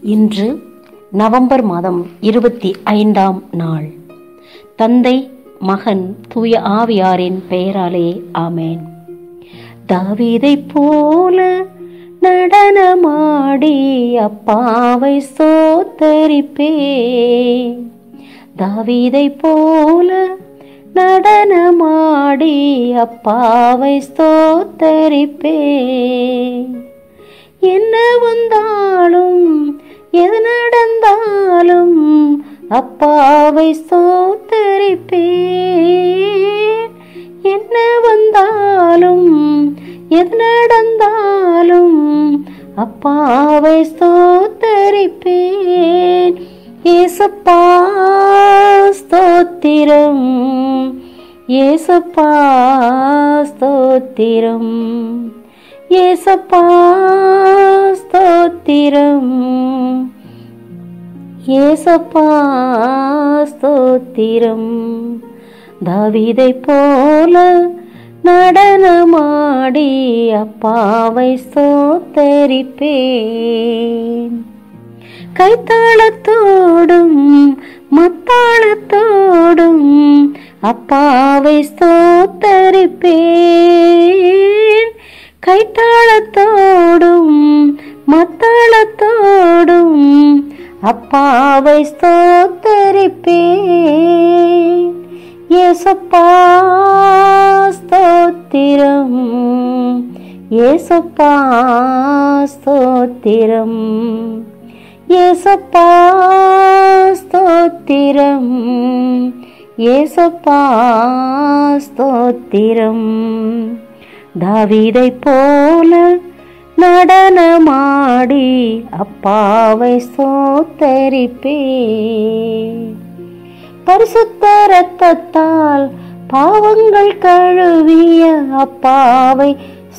இன்று நவம்பர் மாதம் இருபத்தி ஐந்தாம் நாள் தந்தை மகன் தூய ஆவியாரின் பெயராலே ஆமேன் தாவீதைப் போல நடனமாடி அப்பாவை சோத்தரிப்பேன் தாவீதைப் போல நடனமாடி அப்பாவை ஸ்தோத்தரிப்பேன் என்ன வந்தாலும் எது நடந்தாலும் அப்பாவை ஸ்தோத்தரிப்பேன் என்ன வந்தாலும் எது நடந்தாலும் அப்பாவை ஸ்தோத்தரிப்பேன் ஏசப்பா ஸ்தோத்திரம் ஏசப்பா ஸ்தோத்திரம் ஏசப்பா ஸ்தோத்திரம் ஏசப்பா ஸ்தோத்திரம் தாவீதை போல நடனமாடி அப்பாவை ஸ்தோத்தரிப்பேன் கைத்தாளத்தோடும் மத்தாளத்தோடும் அப்பாவை ஸ்தோத்தரிப்பேன் கைத்தாளத்தோடும் மத்தாளத்தோடும் அப்பாவை ஸ்தோத்தரிப்பேன் ஏசப்பா ஸ்தோத்திரம் ஏசப்பா ஸ்தோத்திரம் ஏசப்பா ஸ்தோத்திரம் ஏசப்பா ஸ்தோத்திரம் தாவீதை போல நடனமாடி அப்பாவை ஸ்தோத்தரிப்பேன் பரிசுத்த ரத்தத்தால் பாவங்கள் கழுவிய அப்பாவை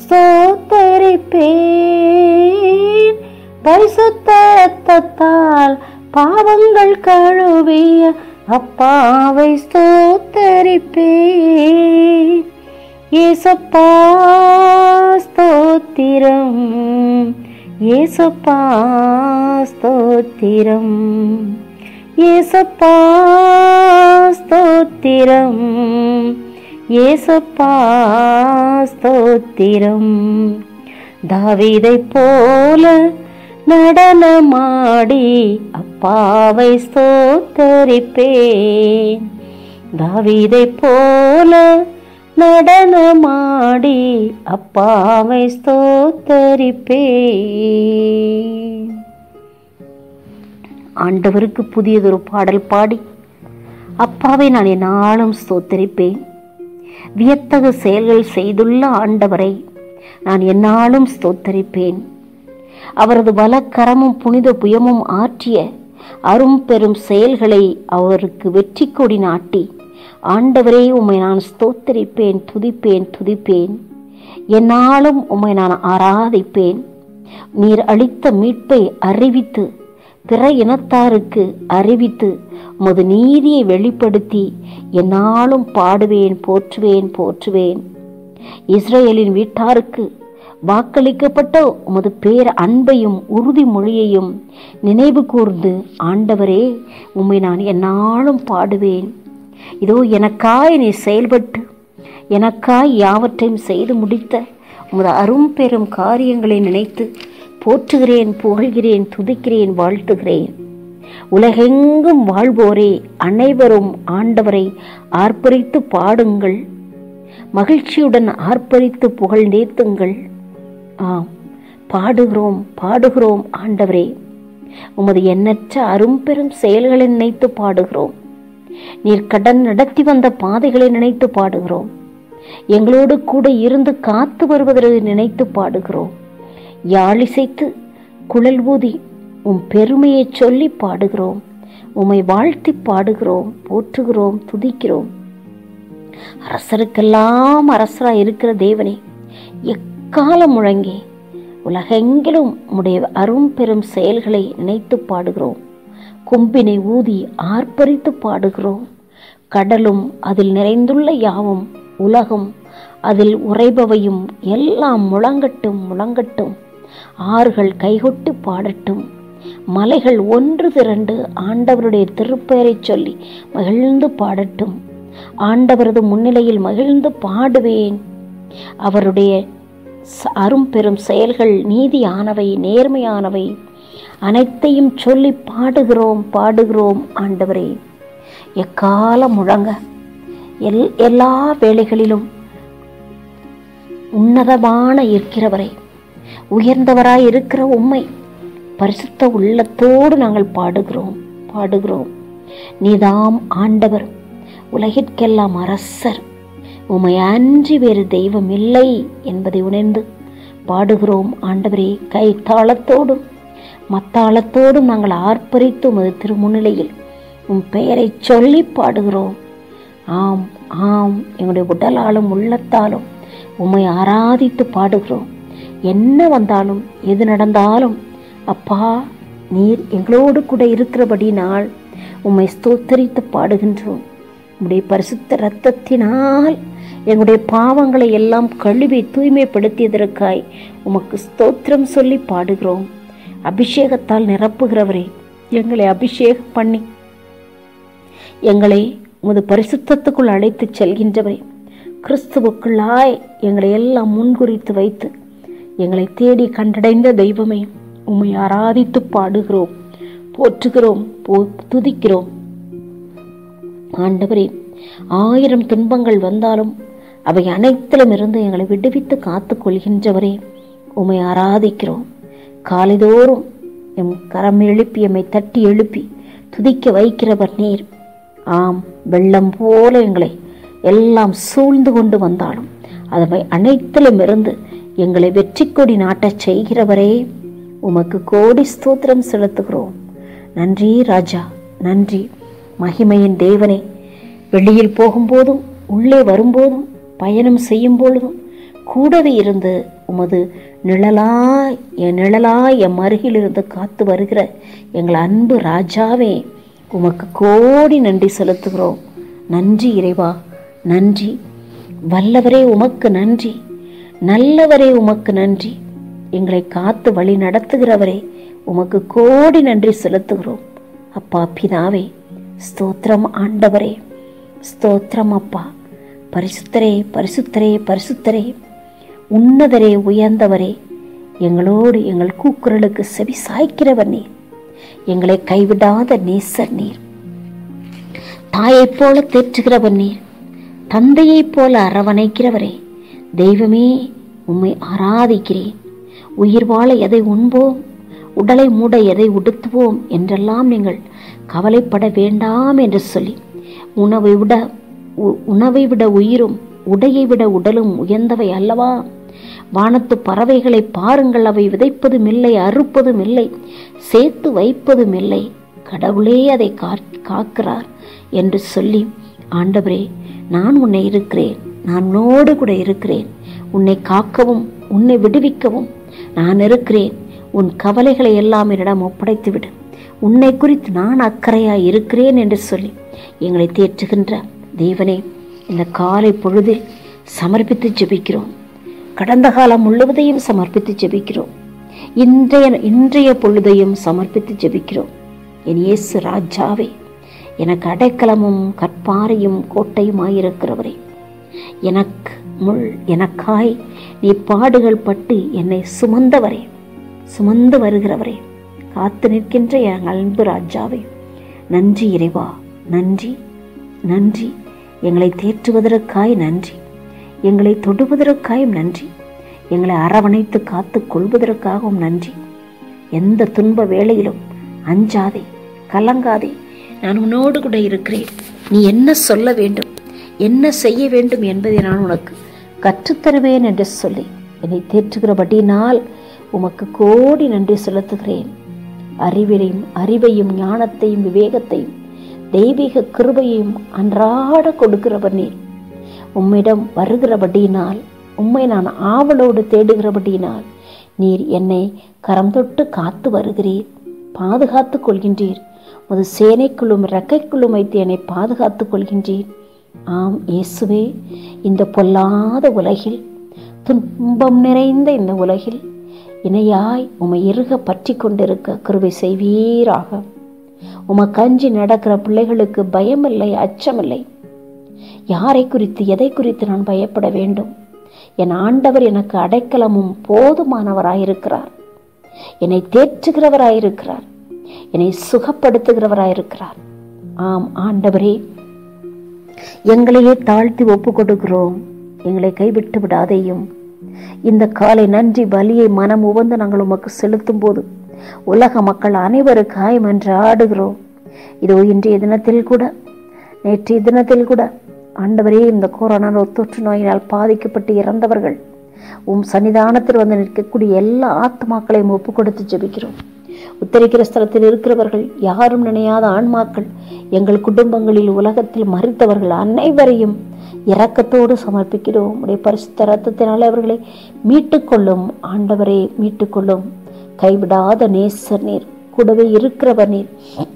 ஸ்தோத்தரிப்பேன் பரிசுத்த ரத்தத்தால் பாவங்கள் கழுவிய அப்பாவை ஸ்தோத்தரிப்பேன் ஏசப்பா ஸ்தோத்திரம் ஏசப்பா ஸ்தோத்திரம் ஏசப்பா ஸ்தோத்திரம் ஏசப்பா ஸ்தோத்திரம் தாவீதை போல நடனமாடி அப்பாவை ஸ்தோத்தரிப்பேன் தாவீதை போல நடனமாடி அப்பாவை ஸ்தோத்தரிப்பேன் ஆண்டவருக்கு புதியதொரு பாடல் பாடி அப்பாவை நான் என்னாலும் ஸ்தோத்தரிப்பேன் வியத்தகு செயல்கள் செய்துள்ள ஆண்டவரை நான் என்னாலும் ஸ்தோத்தரிப்பேன் அவரது வலக்கரமும் புனித புயமும் ஆற்றிய அரும் பெரும் செயல்களை அவருக்கு வெற்றி கொடி நாட்டி ஆண்டவரே உம்மை நான் ஸ்தோத்தரிப்பேன் துதிப்பேன் துதிப்பேன் என்னாலும் உம்மை நான் ஆராதிப்பேன் நீர் அளித்த மீட்பை அறிவித்து பிற இனத்தாருக்கு அறிவித்து உமது நீதியை வெளிப்படுத்தி என்னாலும் பாடுவேன் போற்றுவேன் போற்றுவேன் இஸ்ரேலின் வீட்டாருக்கு வாக்களிக்கப்பட்ட உமது பேர் அன்பையும் உறுதிமொழியையும் நினைவு கூர்ந்து ஆண்டவரே உம்மை நான் என்னாலும் பாடுவேன் இதோ எனக்காய் நீ செயல்பட்டு எனக்காய் யாவற்றையும் செய்து முடித்த உமது அரும் பெரும் காரியங்களை நினைத்து போற்றுகிறேன் புகழ்கிறேன் துதிக்கிறேன் வாழ்த்துகிறேன் உலகெங்கும் வாழ்வோரே அனைவரும் ஆண்டவரை ஆர்ப்பரித்து பாடுங்கள் மகிழ்ச்சியுடன் ஆர்ப்பரித்து புகழ்ந்தேத்துங்கள் ஆம் பாடுகிறோம் பாடுகிறோம் ஆண்டவரே உமது எண்ணற்ற அரும்பெரும் செயல்களை நினைத்து பாடுகிறோம் நீர் கடன் நடத்தி வந்த பாதைகளை நினைத்து பாடுகிறோம் எங்களோடு கூட இருந்து காத்து வருவதை நினைத்து பாடுகிறோம் யாழிசைத்து குழல் ஊதி உம் பெருமையை சொல்லி பாடுகிறோம் உம்மை வாழ்த்தி பாடுகிறோம் போற்றுகிறோம் துதிக்கிறோம் அரசருக்கெல்லாம் அரசராய் இருக்கிற தேவனே எக்காலம் முழங்கி உலகெங்கிலும் உடைய அரும் பெரும் செயல்களை நினைத்து பாடுகிறோம் கொம்பினை ஊதி ஆர்ப்பரித்து பாடுகிறோம் கடலும் அதில் நிறைந்துள்ள யாவும் உலகம் அதில் உறைபவையும் எல்லாம் முழங்கட்டும் முழங்கட்டும் ஆறுகள் கைகொட்டு பாடட்டும் மலைகள் ஒன்று திரண்டு ஆண்டவருடைய திருப்பெயரை சொல்லி மகிழ்ந்து பாடட்டும் ஆண்டவரது முன்னிலையில் மகிழ்ந்து பாடுவேன் அவருடைய ச- அரும்பெரும் செயல்கள் நீதியானவை நேர்மையானவை அனைத்தையும் சொல்லி பாடுகிறோம் பாடுகிறோம் ஆண்டவரே எக்காலம் முழங்க எல் எல்லா வேளைகளிலும் உன்னதமான இருக்கிறவரை உயர்ந்தவராய் இருக்கிற உம்மை பரிசுத்த உள்ளத்தோடு நாங்கள் பாடுகிறோம் பாடுகிறோம் நீதாம் ஆண்டவர் உலகிற்கெல்லாம் அரசர் உம்மை அன்றி வேறு தெய்வம் இல்லை என்பதை உணர்ந்து பாடுகிறோம் ஆண்டவரே கை தாளத்தோடும் மத்தாளத்தோடும் நாங்கள் ஆர்ப்பரித்து உமது திருமுன்னிலையில் உம் பெயரை சொல்லி பாடுகிறோம் ஆம் ஆம் எங்களுடைய உடலாலும் உள்ளத்தாலும் உம்மை ஆராதித்து பாடுகிறோம் என்ன வந்தாலும் எது நடந்தாலும் அப்பா நீர் எங்களோடு கூட இருக்கிறபடினால் உம்மை ஸ்தோத்தரித்து பாடுகின்றோம் உம்முடைய பரிசுத்த இரத்தத்தினால் எங்களுடைய பாவங்களை எல்லாம் கழுவி தூய்மைப்படுத்தியதற்காய் உமக்கு ஸ்தோத்திரம் சொல்லி பாடுகிறோம் அபிஷேகத்தால் நிரப்புகிறவரே எங்களை அபிஷேகம் பண்ணி எங்களை உமது பரிசுத்தத்துக்குள் அழைத்துச் செல்கின்றவரே கிறிஸ்துவுக்குள்ளாய் எங்களை எல்லாம் முன்குறித்து வைத்து எங்களை தேடி கண்டடைந்த தெய்வமே உம்மை ஆராதித்து பாடுகிறோம் போற்றுகிறோம் போ துதிக்கிறோம் ஆண்டவரே ஆயிரம் துன்பங்கள் வந்தாலும் அவை அனைத்திலும் இருந்து எங்களை விடுவித்து காத்துக் கொள்கின்றவரே உம்மை ஆராதிக்கிறோம் காலைதோறும் எம் கரம் எழுப்பி எம்மை தட்டி எழுப்பி துதிக்க வைக்கிறவர் நீர் ஆம் வெள்ளம் போல எங்களை எல்லாம் சூழ்ந்து கொண்டு வந்தாலும் அவை அனைத்திலும் இருந்து எங்களை வெற்றி கொடி நாட்டச் செய்கிறவரே உமக்கு கோடி ஸ்தோத்திரம் செலுத்துகிறோம் நன்றி ராஜா நன்றி மகிமையின் தேவனே வெளியில் போகும்போதும் உள்ளே வரும்போதும் பயணம் செய்யும் பொழுதும் கூடவே இருந்து உமது நிழலாய் என் நிழலாய் எம் அருகில் இருந்து காத்து வருகிற எங்கள் அன்பு ராஜாவே உமக்கு கோடி நன்றி செலுத்துகிறோம் நன்றி இறைவா நன்றி வல்லவரே உமக்கு நன்றி நல்லவரே உமக்கு நன்றி எங்களை காத்து வழி நடத்துகிறவரே உமக்கு கோடி நன்றி செலுத்துகிறோம் அப்பா பிதாவே ஸ்தோத்திரம் ஆண்டவரே ஸ்தோத்திரம் அப்பா பரிசுத்தரே பரிசுத்தரே பரிசுத்தரே உன்னதரே உயர்ந்தவரே எங்களோடு எங்கள் கூக்குரலுக்கு செவி சாய்க்கிறவர் நீர் எங்களை கைவிடாத நேசர் நீர் தாயைப் போல தேற்றுகிறவர் நீர் தந்தையைப் போல அரவணைக்கிறவரே தெய்வமே உம்மை ஆராதிக்கிறேன் உயிர் வாழ எதை உண்போம் உடலை மூட எதை உடுத்துவோம் என்றெல்லாம் நீங்கள் கவலைப்பட வேண்டாம் என்று சொல்லி உணவை விட உ- உணவை விட உயிரும் உடையை விட உடலும் உயர்ந்தவை அல்லவா வானத்து பறவைகளை பாருங்கள் அவை விதைப்பதும் இல்லை அறுப்பதும் இல்லை சேர்த்து வைப்பதும் இல்லை கடவுளே அதை கா- காக்கிறார் என்று சொல்லி ஆண்டவரே நான் உன்னை இருக்கிறேன் நான் உன்னோடு கூட இருக்கிறேன் உன்னை காக்கவும் உன்னை விடுவிக்கவும் நான் இருக்கிறேன் உன் கவலைகளை எல்லாம் என்னிடம் ஒப்படைத்து விடு உன்னை குறித்து நான் அக்கறையாய் இருக்கிறேன் என்று சொல்லி எங்களை தேற்றுகின்ற தேவனே இந்த காலை பொழுதில் சமர்ப்பித்து ஜெபிக்கிறோம் கடந்த காலம் முழுவதையும் சமர்ப்பித்து ஜெபிக்கிறோம் இன்றைய இன்றைய பொழுதையும் சமர்ப்பித்து ஜெபிக்கிறோம் என் இயேசு ராஜாவே எனக்கு அடைக்கலமும் கற்பாரையும் கோட்டையுமாயிருக்கிறவரே எனக்கு முள் எனக்காய் நீ பாடுகள் பட்டு என்னை சுமந்தவரே சுமந்து வருகிறவரே காத்து நிற்கின்ற என் அன்பு ராஜாவே நன்றி இறைவா நன்றி நன்றி எங்களை தேற்றுவதற்காய் நன்றி எங்களை தொடுவதற்காயும் நன்றி எங்களை அரவணைத்து காத்து கொள்வதற்காகவும் நன்றி எந்த துன்ப வேளையிலும் அஞ்சாதே கலங்காதே நான் உன்னோடு கூட இருக்கிறேன் நீ என்ன சொல்ல வேண்டும் என்ன செய்ய வேண்டும் என்பதை நான் உனக்கு கற்றுத்தருவேன் என்று சொல்லி என்னை தேற்றுகிறபடினால் உமக்கு கோடி நன்றி செலுத்துகிறேன் அறிவிலையும் அறிவையும் ஞானத்தையும் விவேகத்தையும் தெய்வீக கிருபையையும் அன்றாட கொடுக்கிறவர் நீர் உம்மிடம் வருகிறபடியினால் உம்மை நான் ஆவலோடு தேடுகிறபடியினால் நீர் என்னை கரம் தொட்டு காத்து வருகிறீர் பாதுகாத்துக் கொள்கின்றீர் உமது சேனைக்குள்ளும் ரெக்கைக்குள்ளும் வைத்து என்னை பாதுகாத்துக் கொள்கின்றீர் ஆம் இயேசுவே இந்த பொல்லாத உலகில் துன்பம் நிறைந்த இந்த உலகில் இணையாய் உமை இறுக பற்றி கொண்டிருக்க கிருபை செய்வீராக உமக்கஞ்சி நடக்கிற பிள்ளைகளுக்கு பயமில்லை அச்சமில்லை யாரை குறித்து எதை குறித்து நான் பயப்பட வேண்டும் என் ஆண்டவர் எனக்கு அடைக்கலமும் போதுமானவராயிருக்கிறார் என்னை தேற்றுகிறவராயிருக்கிறார் என்னை சுகப்படுத்துகிறவராயிருக்கிறார் ஆம் ஆண்டவரே எங்களையே தாழ்த்தி ஒப்பு கொடுக்கிறோம் எங்களை கைவிட்டு விடாதேயும் இந்த காலை நன்றி பலியை மனம் உவந்து நாங்கள் உமக்கு செலுத்தும் போது உலக மக்கள் அனைவருக்காயும் என்று ஆடுகிறோம் இதோ இன்றைய தினத்தில் கூட நேற்றைய தினத்தில் கூட ஆண்டவரே இந்த கொரோனா தொற்று நோயினால் பாதிக்கப்பட்டு இறந்தவர்கள் உம் சன்னிதானத்தில் வந்து நிற்கக்கூடிய எல்லா ஆத்மாக்களையும் ஒப்பு கொடுத்து ஜெபிக்கிறோம் உத்தரிக்கிற ஸ்தலத்தில் இருக்கிறவர்கள் யாரும் நினையாத ஆன்மாக்கள் எங்கள் குடும்பங்களில் உலகத்தில் மறித்தவர்கள் அனைவரையும் இரக்கத்தோடு சமர்ப்பிக்கிறோம் உடைய பரிசுத்த ரத்தத்தினால் அவர்களை மீட்டுக்கொள்ளும் ஆண்டவரே மீட்டுக்கொள்ளும் கைவிடாத நேசர் நீர் கூடவே இருக்கிறவர் நீர்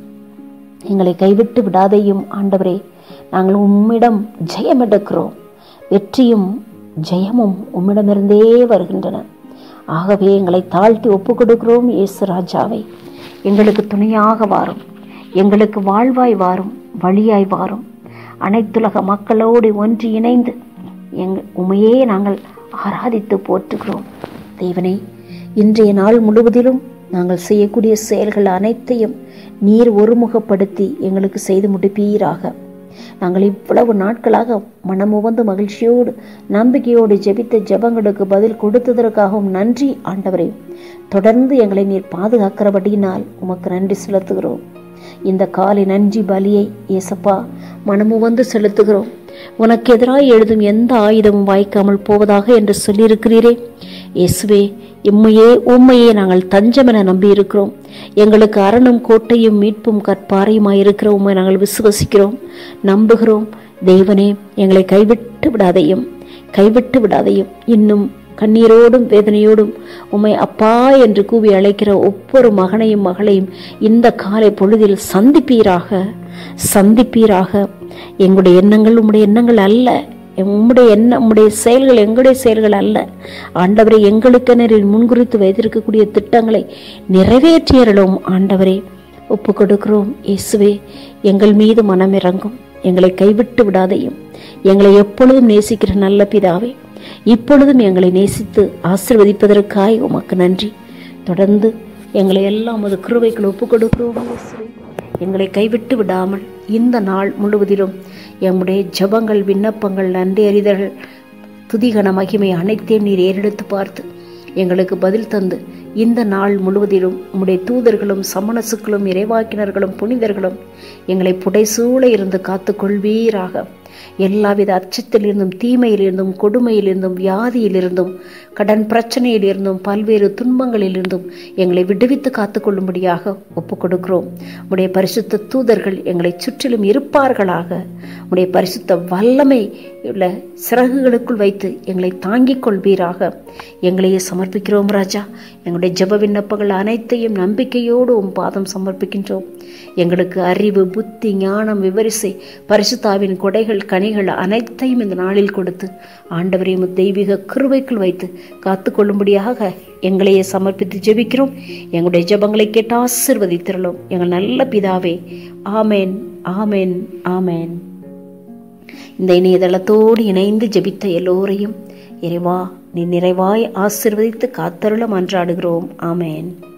எங்களை கைவிட்டு விடாதையும் ஆண்டவரே நாங்கள் உம்மிடம் ஜெயம் எடுக்கிறோம் வெற்றியும் ஜெயமும் உம்மிடமிருந்தே வருகின்றன ஆகவே எங்களை தாழ்த்தி ஒப்பு கொடுக்கிறோம் இயேசு ராஜாவை எங்களுக்கு துணையாக வாரும் எங்களுக்கு வாழ்வாய் வாரும் வழியாய் வாரும் அனைத்துலக மக்களோடு ஒன்று இணைந்து எங் உமையே நாங்கள் ஆராதித்து போற்றுகிறோம் தேவனே இன்றைய நாள் முழுவதிலும் நாங்கள் செய்யக்கூடிய செயல்கள் அனைத்தையும் நீர் ஒருமுகப்படுத்தி எங்களுக்கு செய்து முடிப்பீராக நாங்கள் இவ்வளவு நாட்களாக மனமுவந்து மகிழ்ச்சியோடு நம்பிக்கையோடு ஜெபித்த ஜெபங்களுக்கு பதில் கொடுத்ததற்காகவும் நன்றி ஆண்டவரே தொடர்ந்து எங்களை நீர் பாதுகாக்கிறபடியினால் உமக்கு நன்றி செலுத்துகிறோம் இந்த காலை நன்றி பலியை ஏசப்பா மனமுவந்து செலுத்துகிறோம் உனக்கு எதிராக எழுதும் எந்த ஆயுதமும் வாய்க்காமல் போவதாக என்று சொல்லியிருக்கிறீரே இயேசுவே இம்மையே உண்மையே நாங்கள் தஞ்சமென நம்பியிருக்கிறோம் எங்களுக்கு அரணும் கோட்டையும் மீட்பும் கற்பாறையுமாயிருக்கிற உண்மை நாங்கள் விசுவசிக்கிறோம் நம்புகிறோம் தேவனே எங்களை கைவிட்டு விடாதையும் கைவிட்டு விடாதையும் இன்னும் கண்ணீரோடும் வேதனையோடும் உம்மை அப்பா என்று கூவி அழைக்கிற ஒவ்வொரு மகனையும் மகளையும் இந்த காலை பொழுதில் சந்திப்பீராக சந்திப்பீராக எங்களுடைய எண்ணங்கள் உம்முடைய எண்ணங்கள் அல்ல உம்முடைய எண்ணம் உம்முடைய செயல்கள் எங்களுடைய செயல்கள் அல்ல ஆண்டவரை எங்களுக்கென முன்குறித்து வைத்திருக்கக்கூடிய திட்டங்களை நிறைவேற்றியறலும் ஆண்டவரே ஒப்பு கொடுக்கிறோம் இயேசுவே எங்கள் மீது மனம் இறங்கும் எங்களை கைவிட்டு விடாதையும் எங்களை எப்பொழுதும் நேசிக்கிற நல்ல பிதாவே இப்பொழுதும் எங்களை நேசித்து ஆசிர்வதிப்பதற்காய் உமக்கு நன்றி தொடர்ந்து எங்களை எல்லாம் அது கிருவைகள் ஒப்பு கொடுக்கிறோம் இயேசுவே. எங்களை கைவிட்டு விடாமல் இந்த நாள் முழுவதிலும் எம்முடைய ஜெபங்கள் விண்ணப்பங்கள் நன்றி அறிதல்கள் துதிகன மகிமை அனைத்தையும் நீர் ஏறெடுத்து பார்த்து எங்களுக்கு பதில் தந்து இந்த நாள் முழுவதிலும் உம்முடைய தூதர்களும் சமணசுக்களும் இறைவாக்கினர்களும் புனிதர்களும் எங்களை புடைசூழ இருந்து காத்து கொள்வீராக எல்லாவித அச்சத்திலிருந்தும் தீமையிலிருந்தும் கொடுமையிலிருந்தும் வியாதியிலிருந்தும் கடன் பிரச்சனையிலிருந்தும் பல்வேறு துன்பங்களிலிருந்தும் எங்களை விடுவித்து காத்துக்கொள்ளும்படியாக ஒப்புக் கொடுக்கிறோம் உடைய பரிசுத்த தூதர்கள் எங்களை சுற்றிலும் இருப்பார்களாக உடைய பரிசுத்த வல்லமை உள்ள சிறகுகளுக்குள் வைத்து எங்களை தாங்கிக் கொள்வீராக எங்களையே சமர்ப்பிக்கிறோம் ராஜா எங்களுடைய ஜெப விண்ணப்பங்கள் அனைத்தையும் நம்பிக்கையோடு உம் பாதம் சமர்ப்பிக்கின்றோம் எங்களுக்கு அறிவு புத்தி ஞானம் விவரிசை பரிசுத்தாவின் கொடைகள் கனிகள் அனைத்தையும் இந்த நாளில் கொடுத்து ஆண்டவரையும் தெய்வீக கிருபைக்குள் வைத்து காத்துக்கொள்ளும்படியாக எங்களையே சமர்ப்பித்து ஜெபிக்கிறோம் எங்களுடைய ஜெபங்களை கேட்டு ஆசிர்வதித்திரளும் எங்கள் நல்ல பிதாவே ஆமேன் ஆமேன் ஆமேன் இந்த இணையதளத்தோடு இணைந்து ஜெபித்த எல்லோரையும் இறைவா நீ நிறைவாய் ஆசிர்வதித்து காத்தருள மன்றாடுகிறோம் ஆமேன்